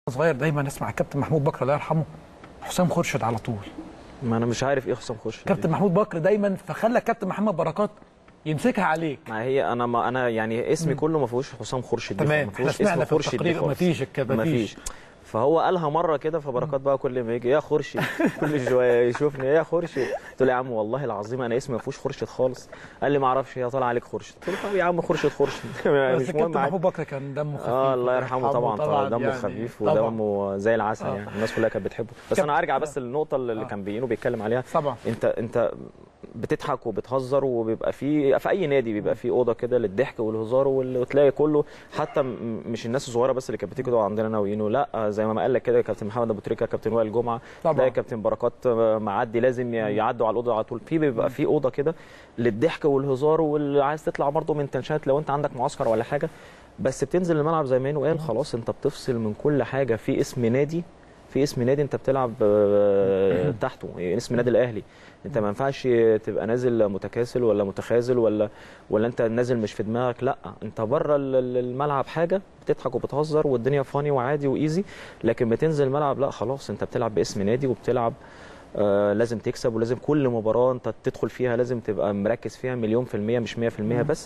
صغير دايما اسمع الكابتن محمود بكر الله يرحمه حسام خورشيد على طول ما انا مش عارف ايه حسام خورشيد كابتن محمود بكر دايما فخلى الكابتن محمد بركات يمسكها عليك ما هي انا ما انا يعني اسمي كله ما فيهوش حسام خورشيد دي تمام ما احنا فيهوش سمعنا اسم في خورشيد دي التقرير ما خالص. فيش كده ما فيش فهو قالها مره كده فبركات بقى كل ما يجي يا خورشيد كل شويه يشوفني يا خورشيد قلت له يا عم والله العظيم انا اسمي ما فيهوش خورشيد خالص قال لي ما اعرفش هي طالعه عليك خورشيد قلت له طب يا عم خورشيد خورشيد بس مش الكابتن مهم عادي. محمود بكر كان دمه خفيف اه الله يرحمه طبعا طبعا دمه يعني خفيف طبعاً. ودمه زي العسل آه. يعني الناس كلها كانت بتحبه بس كابتن- انا ارجع بس للنقطه اللي آه. كان بينه بيتكلم عليها طبعا انت انت بتضحك وبتهزر وبيبقى في في اي نادي بيبقى في اوضه كده للضحك والهزار وال- وتلاقي كله حتى م- مش الناس الصغيره بس اللي كانت بتيجي تقعد عندنا انا وينو لا زي ما قال لك كده كابتن محمد ابو تريكه كابتن وائل جمعه طبعا. تلاقي كابتن بركات معدي لازم ي- يعدوا على الاوضه على طول في بيبقى في اوضه كده للضحك والهزار واللي عايز تطلع برضه من تنشنات لو انت عندك معسكر ولا حاجه بس بتنزل الملعب زي ما ينو قال خلاص انت بتفصل من كل حاجه في اسم نادي في اسم نادي انت بتلعب آه، تحته يعني اسم نادي الاهلي انت ما ينفعش تبقى نازل متكاسل ولا متخاذل ولا ولا انت نازل مش في دماغك لا انت بره ال- ال- الملعب حاجه بتضحك وبتهزر والدنيا فاني وعادي وايزي لكن بتنزل الملعب لا خلاص انت بتلعب باسم نادي وبتلعب آه لازم تكسب ولازم كل مباراه انت تدخل فيها لازم تبقى مركز فيها مليون في الميه مش 100% بس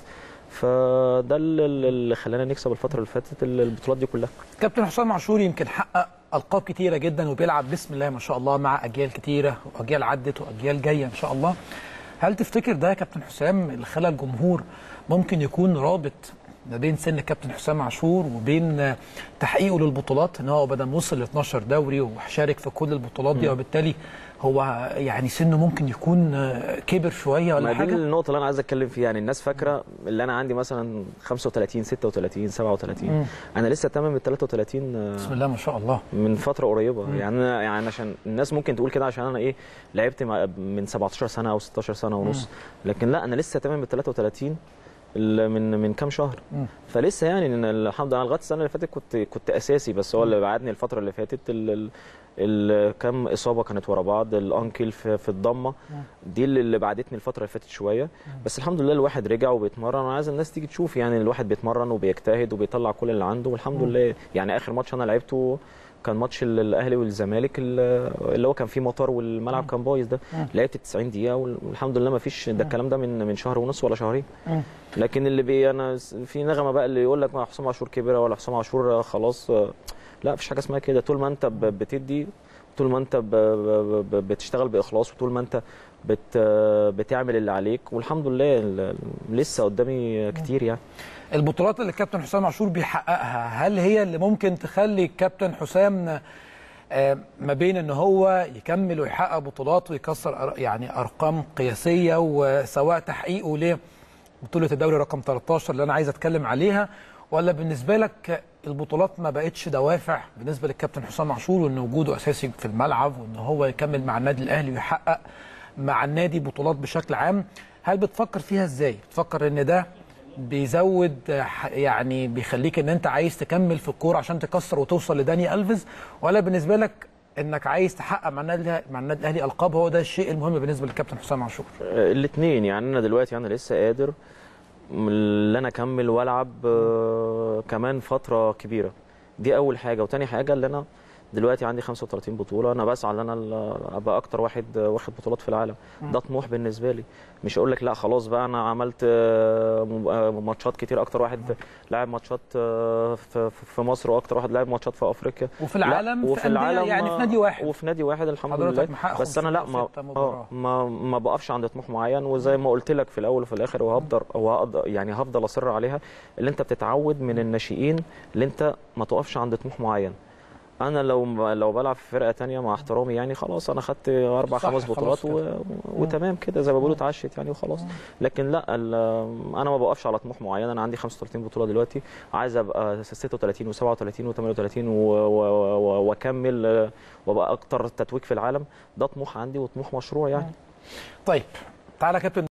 فده اللي اللي خلانا نكسب الفتره اللي فاتت البطولات دي كلها كابتن حسام عاشور يمكن حقق القاب كتيره جدا وبيلعب بسم الله ما شاء الله مع اجيال كتيره واجيال عدت واجيال جايه ان شاء الله هل تفتكر ده يا كابتن حسام اللي خلى الجمهور ممكن يكون رابط ما بين سن الكابتن حسام عاشور وبين آه، تحقيقه للبطولات ان هو بدل ما وصل ل 12 دوري وشارك في كل البطولات دي وبالتالي هو يعني سنه ممكن يكون آه، كبر شويه ما ولا دي حاجه النقطة اللي أنا عايز أتكلم فيها يعني الناس فاكرة اللي أنا عندي مثلا 35 36 37 مم. أنا لسه تمام ال 33 آه، بسم الله ما شاء الله من فترة قريبة يعني أنا يعني عشان الناس ممكن تقول كده عشان أنا إيه لعبت مع- من 17 سنة أو 16 سنة ونص لكن لا أنا لسه تمام ال 33 ال- من من كام شهر مم. فلسه يعني إن الحمد لله لغايه السنه اللي فاتت كنت كنت اساسي بس هو اللي بعدني الفتره اللي فاتت ال ال ال كام اصابه كانت ورا بعض الانكل في, في الضمه دي اللي اللي بعدتني الفتره اللي فاتت شويه بس الحمد لله الواحد رجع وبيتمرن انا عايز الناس تيجي تشوف يعني الواحد بيتمرن وبيجتهد وبيطلع كل اللي عنده والحمد لله يعني اخر ماتش انا لعبته كان ماتش ال- الاهلي والزمالك ال- اللي هو كان فيه مطر والملعب كان بايظ ده لعبت 90 دقيقه والحمد لله ما فيش ده الكلام ده من من شهر ونص ولا شهرين مم. لكن اللي بي انا س- في نغمه بقى اللي يقول لك ما حسام عاشور كبر ولا حسام عاشور خلاص آه، لا مفيش حاجه اسمها كده طول ما انت ب- بتدي طول ما انت ب- ب- ب- بتشتغل باخلاص وطول ما انت بت بتعمل اللي عليك والحمد لله ال- لسه قدامي كتير يعني البطولات اللي الكابتن حسام عاشور بيحققها هل هي اللي ممكن تخلي الكابتن حسام آه، ما بين ان هو يكمل ويحقق بطولات ويكسر أر- يعني ارقام قياسيه وسواء تحقيقه لبطوله الدوري رقم 13 اللي انا عايز اتكلم عليها ولا بالنسبه لك البطولات ما بقتش دوافع بالنسبه للكابتن حسام عاشور وان وجوده اساسي في الملعب وان هو يكمل مع النادي الاهلي ويحقق مع النادي بطولات بشكل عام هل بتفكر فيها ازاي بتفكر ان ده بيزود آه، ح- يعني بيخليك ان انت عايز تكمل في الكوره عشان تكسر وتوصل لداني الفيز ولا بالنسبه لك انك عايز تحقق مع النادي الأهلي- مع النادي الاهلي القاب هو ده الشيء المهم بالنسبه للكابتن حسام عاشور الاثنين يعني انا دلوقتي انا لسه قادر م- ان انا اكمل والعب آه، كمان فتره كبيره دي اول حاجه وتاني حاجه اللي انا دلوقتي عندي 35 بطوله انا بسعى ان انا ال- ابقى اكتر واحد آه، واخد بطولات في العالم ده طموح بالنسبه لي مش اقول لك لا خلاص بقى انا عملت آه، م- آه، ماتشات كتير اكتر واحد لاعب ماتشات آه، في في مصر واكتر واحد لاعب ماتشات في افريقيا وفي لا، العالم في وفي أندية العالم يعني في آه، نادي واحد وفي نادي واحد الحمد حضرتك لله محقق بس انا لا ما 506 مباراة. اه ما ما بقفش عند طموح معين وزي ما قلت لك في الاول وفي الاخر وهفضل وهقدر يعني هفضل اصر عليها اللي انت بتتعود من الناشئين اللي انت ما تقفش عند طموح معين انا لو لو بلعب في فرقه تانية مع احترامي يعني خلاص انا خدت اربع صح، خمس خلاص بطولات و... كده. وتمام كده زي ما بيقولوا اتعشت يعني وخلاص لكن لا ال... انا ما بقفش على طموح معين انا عندي 35 بطوله دلوقتي عايز ابقى 36 و37 و38 و... و... و... واكمل آه، وابقى اكتر تتويج في العالم ده طموح عندي وطموح مشروع يعني طيب تعالى يا كابتن